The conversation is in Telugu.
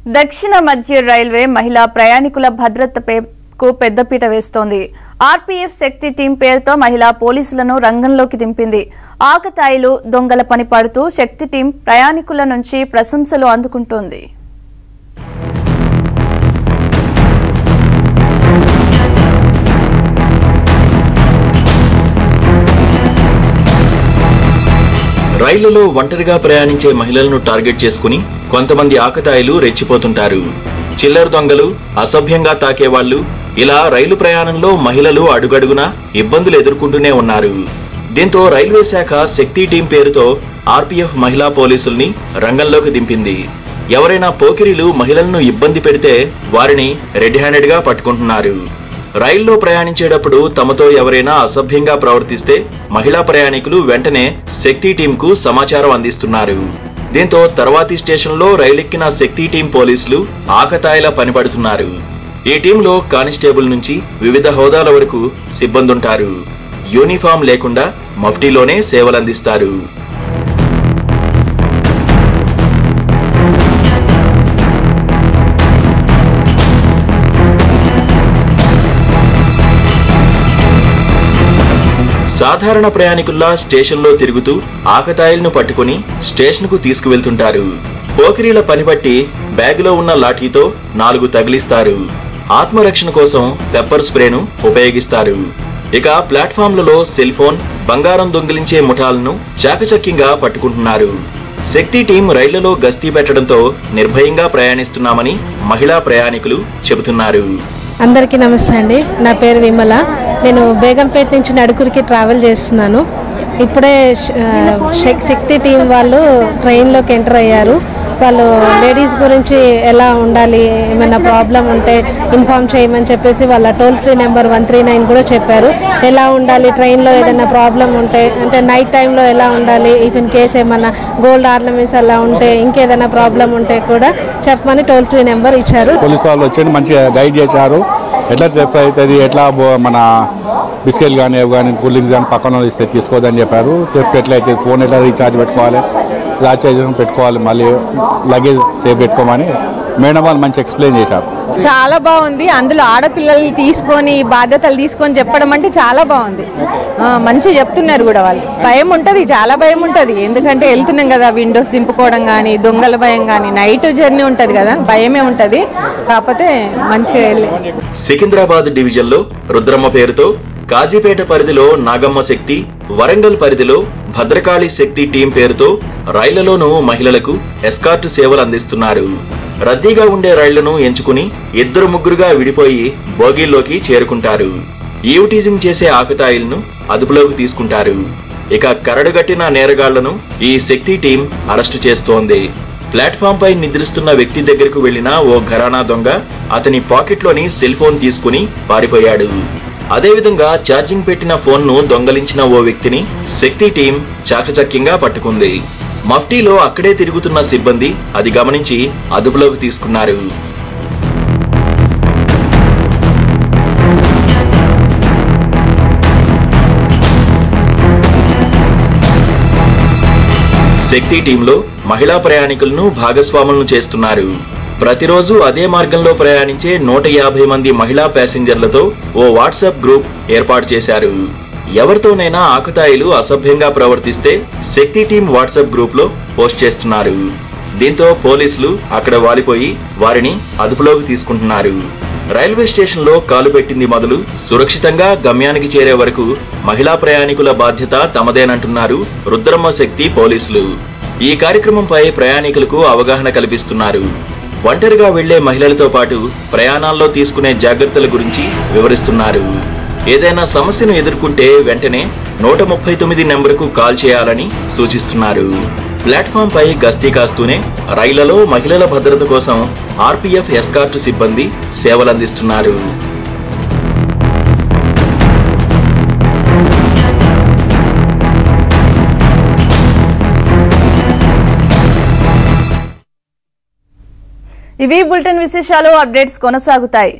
దక్షిణ మధ్య రైల్వే మహిళా ప్రయాణికుల భద్రతకు పెద్దపీట వేస్తోంది ఆర్పీఎఫ్ శక్తి టీం పేరుతో మహిళా పోలీసులను రంగంలోకి దింపింది ఆకతాయిలు దొంగల పని పడుతూ శక్తి టీం ప్రయాణికుల నుంచి ప్రశంసలు అందుకుంటోంది రైళ్లలో ఒంటరిగా ప్రయాణించే మహిళలను టార్గెట్ చేసుకుని కొంతమంది ఆకతాయిలు రెచ్చిపోతుంటారు చిల్లర దొంగలు అసభ్యంగా తాకేవాళ్లు ఇలా రైలు ప్రయాణంలో మహిళలు అడుగడుగునా ఇబ్బందులు ఎదుర్కొంటూనే ఉన్నారు దీంతో రైల్వే శాఖ శక్తి టీం పేరుతో ఆర్పీఎఫ్ మహిళా పోలీసుల్ని రంగంలోకి దింపింది ఎవరైనా పోకిరీలు మహిళలను ఇబ్బంది పెడితే వారిని రెడ్ హ్యాండెడ్ గా పట్టుకుంటున్నారు రైల్లో ప్రయాణించేటప్పుడు తమతో ఎవరైనా అసభ్యంగా ప్రవర్తిస్తే మహిళా ప్రయాణికులు వెంటనే శక్తి టీంకు సమాచారం అందిస్తున్నారు దీంతో తర్వాతి స్టేషన్లో రైలెక్కిన శక్తి టీం పోలీసులు ఆకతాయిలా పనిపడుతున్నారు ఈ టీంలో కానిస్టేబుల్ నుంచి వివిధ హోదాల వరకు సిబ్బంది ఉంటారు యూనిఫామ్ లేకుండా మఫ్టీలోనే సేవలందిస్తారు సాధారణ ప్రయాణికుల్లా స్టేషన్లో తిరుగుతూ ఆకతాయిలను పట్టుకుని స్టేషన్కు తీసుకువెళ్తుంటారు పోకిరీల పని బట్టి బ్యాగులో ఉన్న లాఠీతో నాలుగు తగిలిస్తారు ఆత్మరక్షణ కోసం పెప్పర్ స్ప్రేను ఉపయోగిస్తారు ఇక ప్లాట్ఫామ్లలో సెల్ ఫోన్ బంగారం దొంగిలించే ముఠాలను చాకచక్యంగా పట్టుకుంటున్నారు శక్తి టీం రైళ్లలో గస్తీ పెట్టడంతో నిర్భయంగా ప్రయాణిస్తున్నామని మహిళా ప్రయాణికులు చెబుతున్నారు అందరికీ నమస్తే అండి నా పేరు విమల నేను బేగంపేట నుంచి నడుకురికి ట్రావెల్ చేస్తున్నాను ఇప్పుడే శ- ఆ, శక్- శక్తి టీం వాళ్ళు ట్రైన్లోకి ఎంటర్ అయ్యారు వాళ్ళు లేడీస్ గురించి ఎలా ఉండాలి ఏమైనా ప్రాబ్లం ఉంటే ఇన్ఫామ్ చేయమని చెప్పేసి వాళ్ళ toll free number one three nine కూడా చెప్పారు ఎలా ఉండాలి ట్రైన్లో ఏదైనా ప్రాబ్లం ఉంటే అంటే నైట్ టైంలో ఎలా ఉండాలి ఈవెన్ కేస్ ఏమైనా గోల్డ్ ఆర్నమెంట్స్ అలా ఉంటే ఇంకేదైనా ప్రాబ్లం ఉంటే కూడా చెప్పమని టోల్ ఫ్రీ నెంబర్ ఇచ్చారు పోలీస్ వాళ్ళు వచ్చి మంచిగా గైడ్ చేశారు ఎట్లా ట్రిప్ అవుతుంది ఎట్లా బో- మన బిస్కెట్లు కానీ అవి కానీ కూల్ డ్రింక్స్ కానీ పక్కన వాళ్ళు ఇస్తే తీసుకోవద్దని చెప్పారు ట్రిప్ ఎట్లా అవుతుంది ఫోన్ ఎట్లా రీఛార్జ్ పెట్టుకోవాలి రీఛార్జ్ పెట్టుకోవాలి మళ్ళీ లగేజ్ సేఫ్ పెట్టుకోమని మేడం వాళ్ళు మంచి ఎక్స్ప్లెయిన్ చేశారు చాలా బాగుంది అందులో ఆడపిల్లల్ని తీసుకొని బాధ్యతలు తీసుకొని చెప్పడం అంటే చాలా బాగుంది ఆ, మంచిగా చెప్తున్నారు కూడా వాళ్ళు భయం ఉంటుంది చాలా భయం ఉంటుంది ఎందుకంటే వెళ్తున్నాం కదా విండోస్ దింపుకోవడం కానీ దొంగల భయం కానీ నైట్ జర్నీ ఉంటుంది కదా భయమే ఉంటుంది కాకపోతే మంచిగా వెళ్ళి సికింద్రాబాద్ డివిజన్లో రుద్రమ్మ పేరుతో కాజీపేట పరిధిలో నాగమ్మ శక్తి వరంగల్ పరిధిలో భద్రకాళి శక్తి టీం పేరుతో రైళ్లలోనూ మహిళలకు ఎస్కార్ట్ సేవలు అందిస్తున్నారు రద్దీగా ఉండే రైళ్లను ఎంచుకుని ఇద్దరు ముగ్గురుగా విడిపోయి బోగీల్లోకి చేరుకుంటారు ఈవ్టీజింగ్ చేసే ఆకతాయిలను అదుపులోకి తీసుకుంటారు ఇక కరడుగట్టిన నేరగాళ్లను ఈ శక్తి టీం అరెస్టు చేస్తోంది ప్లాట్ఫామ్ పై నిద్రిస్తున్న వ్యక్తి దగ్గరకు వెళ్లిన ఓ ఘరానా దొంగ అతని పాకెట్లోని సెల్ ఫోన్ తీసుకుని పారిపోయాడు అదేవిధంగా ఛార్జింగ్ పెట్టిన ఫోన్ను దొంగలించిన ఓ వ్యక్తిని శక్తి టీం చాకచక్యంగా పట్టుకుంది మఫ్టీలో అక్కడే తిరుగుతున్న సిబ్బంది అది గమనించి అదుపులోకి తీసుకున్నారు శక్తి టీంలో మహిళా ప్రయాణికులను భాగస్వాములను చేస్తున్నారు ప్రతిరోజు అదే మార్గంలో ప్రయాణించే నూట యాభై మంది మహిళా ప్యాసింజర్లతో ఓ వాట్సాప్ గ్రూప్ ఏర్పాటు చేశారు ఎవరితోనైనా ఆకతాయిలు అసభ్యంగా ప్రవర్తిస్తే శక్తి టీం వాట్సాప్ గ్రూప్ లో పోస్ట్ చేస్తున్నారు దీంతో పోలీసులు అక్కడ వాలిపోయి వారిని అదుపులోకి తీసుకుంటున్నారు రైల్వే స్టేషన్లో కాలు పెట్టింది మొదలు సురక్షితంగా గమ్యానికి చేరే వరకు మహిళా ప్రయాణికుల బాధ్యత తమదేనంటున్నారు రుద్రమ్మ శక్తి పోలీసులు ఈ కార్యక్రమంపై ప్రయాణికులకు అవగాహన కల్పిస్తున్నారు ఒంటరిగా వెళ్లే మహిళలతో పాటు ప్రయాణాల్లో తీసుకునే జాగ్రత్తల గురించి వివరిస్తున్నారు ఏదైనా సమస్యను ఎదుర్కొంటే వెంటనే నూట ముప్పై తొమ్మిది నెంబర్కు కాల్ చేయాలని సూచిస్తున్నారు ప్లాట్ఫామ్ పై గస్తీ కాస్తూనే రైళ్లలో మహిళల భద్రత కోసం ఆర్పీఎఫ్ ఎస్కార్ట్ సిబ్బంది సేవలందిస్తున్నారు ఇవి బులెటిన్ విశేషాలు అప్డేట్స్ కొనసాగుతాయి